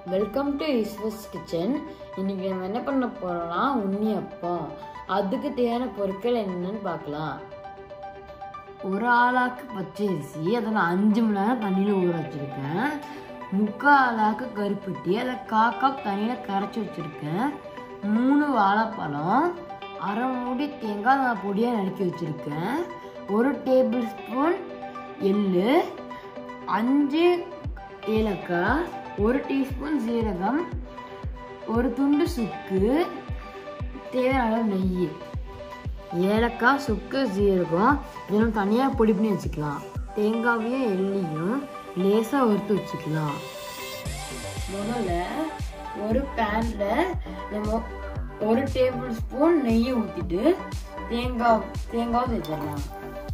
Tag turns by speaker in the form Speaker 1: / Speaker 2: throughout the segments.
Speaker 1: welcome to ஈஸ்வஸ் kitchen இன்னைக்கு நம்ம என்ன பண்ண போறோம்னா உண்ணி அப்பம் அதுக்கு தேவையான பொருட்கள் என்னன்னு பார்க்கலாம் ஒரு ஆளாக்கு பச்சரிசி அதை நான் அஞ்சு மணி நேரம் தண்ணியில் ஊற வச்சுருக்கேன் முக்கால் ஆளாக்கு கருப்பட்டி அதை கா கப் தண்ணியில் கரைச்சி வச்சுருக்கேன் மூணு வாழைப்பழம் அரை மூடி தேங்காய் நான் பொடியாக நறுக்கி வச்சுருக்கேன் ஒரு டேபிள் ஸ்பூன் எள்ளு அஞ்சு ஏலக்காய் ஒரு டீஸ்பூன் சீரகம் ஒரு துண்டு சுக்கு தேவையான அளவு நெய் ஏலக்காய் சுக்கு சீரகம் இதெல்லாம் தனியாக பொடி பண்ணி வச்சுக்கலாம் தேங்காவையும் எள்ளியும் லேசாக வறுத்து வச்சுக்கலாம் முதல்ல ஒரு பேனில் நம்ம ஒரு டேபிள் ஸ்பூன் நெய்யை ஊற்றிட்டு தேங்காய் தேங்காய் சேர்த்துடலாம்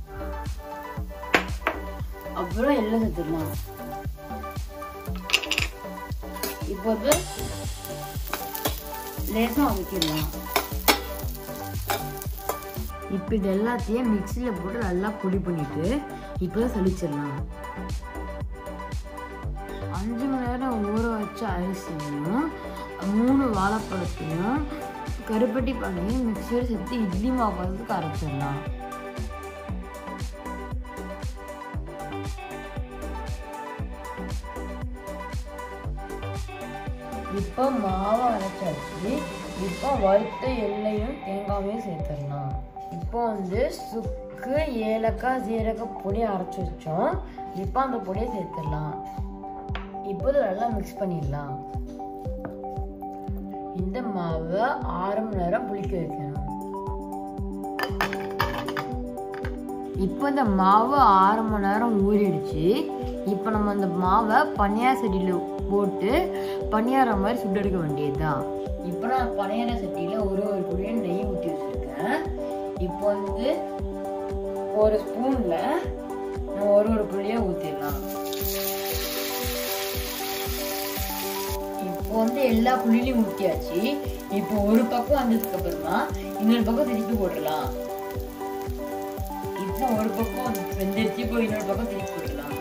Speaker 1: அப்புறம் எல்லாம் சேர்த்துடலாம் இப்போது லேசாக வதக்கிடலாம் இப்போ இது எல்லாத்தையும் மிக்சியில் போட்டு நல்லா பொடி பண்ணிட்டு இப்போ சலிச்சிடலாம் அஞ்சு மணி நேரம் ஊற வச்ச அரிசியும் மூணு வாழைப்பழத்தையும் கருப்பட்டி பண்ணியும் மிக்சியில் சேர்த்து இட்லி மாவு அரைச்சிடலாம் இப்போ மாவு அரைச்சாச்சு இப்போ வறுத்த எண்ணெயும் தேங்காயும் சேர்த்துடலாம் இப்போ வந்து சுக்கு ஏலக்காய் சீரக பொடி அரைச்சி வச்சோம் இப்போ அந்த பொடியை சேர்த்துடலாம் இப்போ இதை நல்லா மிக்ஸ் பண்ணிடலாம் இந்த மாவை ஆறு மணி நேரம் புளிக்க வைக்கணும் இப்போ இந்த மாவு ஆறு மணி நேரம் ஊறிடுச்சு இப்போ நம்ம அந்த மாவை பனியார சட்டியில் போட்டு பனியாரம் மாதிரி சுட்டெடுக்க வேண்டியதுதான் இப்போ நான் பனியார சட்டியில் ஒரு ஒரு குழியை நெய் ஊற்றி வச்சுருக்கேன் இப்போ வந்து ஒரு ஸ்பூனில் நம்ம ஒரு ஒரு குழியாக ஊற்றிடலாம் இப்போ வந்து எல்லா குழிலையும் ஊற்றியாச்சு இப்போ ஒரு பக்கம் வந்ததுக்கு அப்புறமா இன்னொரு பக்கம் திருப்பி போட்டுடலாம் இப்போ ஒரு பக்கம் வெந்துருச்சு இப்போ இன்னொரு பக்கம் திருப்பி போட்டுடலாம்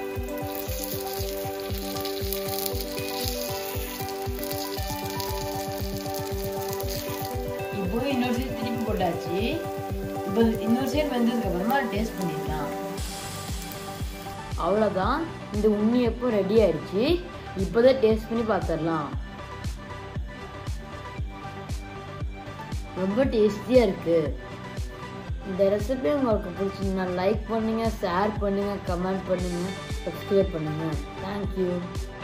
Speaker 1: இப்போ இன்னொரு சைடு திருப்பி போட்டாச்சு இப்போ இன்னொரு சைடு வெந்ததுக்கு அப்புறமா டேஸ்ட் பண்ணிடலாம் அவ்வளோதான் இந்த உண்ணியப்போ ரெடி ஆயிடுச்சு இப்போதான் டேஸ்ட் பண்ணி பார்த்துடலாம் ரொம்ப டேஸ்டியாக இருக்குது இந்த ரெசிபி உங்களுக்கு பிடிச்சிருந்தா லைக் பண்ணுங்கள் ஷேர் பண்ணுங்கள் கமெண்ட் பண்ணுங்கள் சப்ஸ்கிரைப் பண்ணுங்கள் தேங்க்யூ